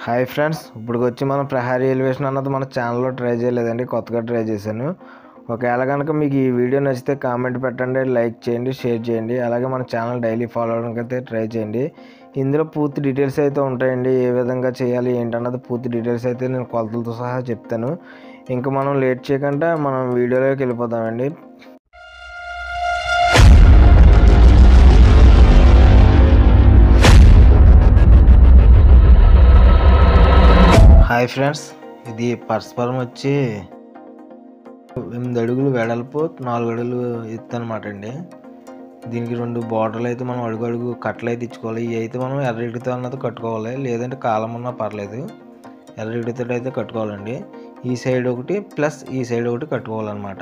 hi friends ఇప్పుడు వచ్చి మనం ప్రహారీ ఎలివేషన్ అన్నది మన ఛానల్లో ట్రై చేయలేదండి కొత్తగా ట్రై చేశాను ఒకవేళ కనుక మీకు ఈ వీడియో నచ్చితే కామెంట్ పెట్టండి లైక్ చేయండి షేర్ చేయండి అలాగే మన ఛానల్ డైలీ ఫాలో అవడానికి అయితే ట్రై చేయండి ఇందులో పూర్తి డీటెయిల్స్ అయితే ఉంటాయండి ఏ విధంగా చేయాలి ఏంటన్నది పూర్తి డీటెయిల్స్ అయితే నేను కొలతలతో సహా చెప్తాను ఇంకా మనం లేట్ చేయకుండా మనం వీడియోలోకి వెళ్ళిపోతామండి హాయ్ ఫ్రెండ్స్ ఇది పరస్పరం వచ్చి ఎనిమిది అడుగులు వెడల్పు నాలుగు అడుగులు ఎత్తు అనమాట అండి దీనికి రెండు బార్డర్లు అయితే మనం అడుగు అడుగు కట్టలు అయితే ఇచ్చుకోవాలి ఇవి అయితే మనం ఎర్రడితో అన్నది కట్టుకోవాలి లేదంటే కాలం ఉన్నా పర్లేదు ఎర్రడితో అయితే కట్టుకోవాలండి ఈ సైడ్ ఒకటి ప్లస్ ఈ సైడ్ ఒకటి కట్టుకోవాలన్నమాట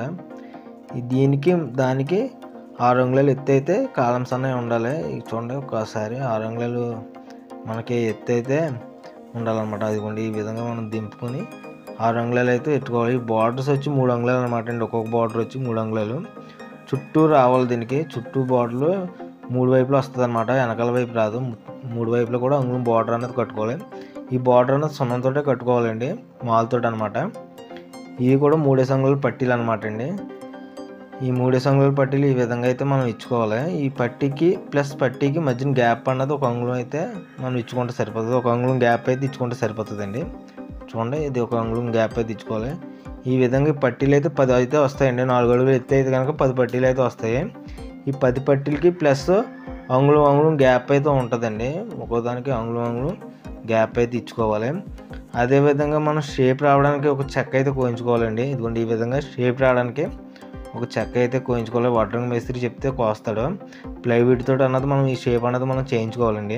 ఈ దీనికి దానికి ఆరు అంగుళాలు ఎత్తు అయితే కాలమ్స్ అనేవి ఉండాలి ఇది చూడండి ఒకసారి ఆరు అంగుళాలు మనకి ఎత్తు అయితే ఉండాలన్నమాట అదిగోండి ఈ విధంగా మనం దింపుకొని ఆరు అంగుళాలు అయితే ఎత్తుకోవాలి బార్డర్స్ వచ్చి మూడు అంగుళాలు అనమాట అండి ఒక్కొక్క బార్డర్ వచ్చి మూడు అంగుళాలు చుట్టూ రావాలి దీనికి చుట్టూ బార్డర్లు మూడు వైపులు వస్తుంది అనమాట వెనకాల వైపు రాదు మూడు వైపులో కూడా అంగుళం బార్డర్ అనేది కట్టుకోవాలి ఈ బార్డర్ అనేది సున్నంతో కట్టుకోవాలండి మాలతో అనమాట ఇవి కూడా మూడేసి అంగుళాలు పట్టీలు అనమాట అండి ఈ మూడేసి అంగుళాల పట్టీలు ఈ విధంగా అయితే మనం ఇచ్చుకోవాలి ఈ పట్టీకి ప్లస్ పట్టీకి మధ్యన గ్యాప్ అన్నది ఒక అంగుళం అయితే మనం ఇచ్చుకుంటే సరిపోతుంది ఒక అంగుళం గ్యాప్ అయితే ఇచ్చుకుంటే సరిపోతుందండి చూడండి ఇది ఒక అంగుళం గ్యాప్ అయితే ఇచ్చుకోవాలి ఈ విధంగా ఈ పట్టీలు అయితే పది అయితే వస్తాయండి నాలుగు అడుగులు ఎత్తే అయితే కనుక పది పట్టీలు అయితే వస్తాయి ఈ పది పట్టీలకి ప్లస్ అంగుళం అంగుళం గ్యాప్ అయితే ఉంటుందండి ఒక్కోదానికి అంగుళం అంగుళం గ్యాప్ అయితే ఇచ్చుకోవాలి అదేవిధంగా మనం షేప్ రావడానికి ఒక చెక్క అయితే కోయించుకోవాలండి ఇదిగోండి ఈ విధంగా షేప్ రావడానికి ఒక చెక్క అయితే కోయించుకోవాలి వడ్రంగి మేస్త్రి చెప్తే కోస్తాడు ప్లైవుడ్ తోటి అన్నది మనం ఈ షేప్ అన్నది మనం చేయించుకోవాలండి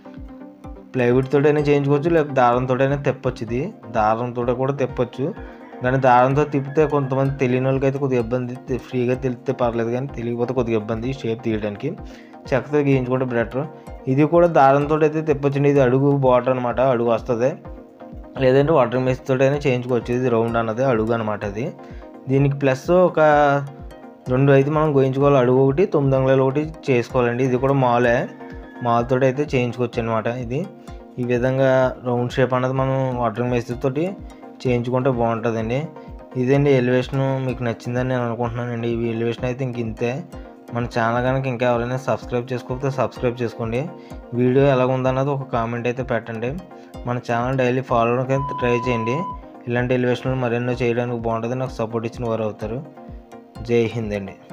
ప్లైవుడ్ తోటైనా చేయించుకోవచ్చు లేకపోతే దారంతో అయినా తెప్పొచ్చు ఇది దారంతో కూడా తెప్పొచ్చు కానీ దారంతో తిప్పితే కొంతమంది తెలియని వాళ్ళకి అయితే కొద్దిగా ఇబ్బంది తె- ఫ్రీగా తెలిస్తే పర్లేదు కానీ తెలియకపోతే కొద్దిగా ఇబ్బంది షేప్ తీయడానికి చెక్కతో గీయించుకుంటే బెటర్ ఇది కూడా దారంతో అయితే తెప్పొచ్చండి ఇది అడుగు బార్డర్ అనమాట అడుగు వస్తుంది లేదంటే వాటర్ మేస్తో అయినా చేయించుకోవచ్చు ఇది రౌండ్ అన్నది అడుగు అనమాట అది దీనికి ప్లస్ ఒక రెండు అయితే మనం గోయించుకోవాలి అడుగు ఒకటి తొమ్మిది అంగుళాలు ఒకటి చేసుకోవాలండి ఇది కూడా మాలే మాలతో అయితే చేయించుకోవచ్చు అనమాట ఇది ఈ విధంగా రౌండ్ షేప్ అన్నది మనం వాటర్ మేస్త్రితోటి చేయించుకుంటే బాగుంటుందండి ఇదండి ఎలివేషన్ మీకు నచ్చిందని నేను అనుకుంటున్నానండి ఈ ఎలివేషన్ అయితే ఇంక ఇంతే మన ఛానల్ కనుక ఇంకా ఎవరైనా సబ్స్క్రైబ్ చేసుకోకపోతే సబ్స్క్రైబ్ చేసుకోండి వీడియో ఎలా ఉందన్నది ఒక కామెంట్ అయితే పెట్టండి మన ఛానల్ డైలీ ఫాలో అవడానికి అయితే ట్రై చేయండి ఇలాంటి ఎలివేషన్లు మరెన్నో చేయడానికి బాగుంటుంది నాకు సపోర్ట్ ఇచ్చిన వారు అవుతారు జై హింద్ అండి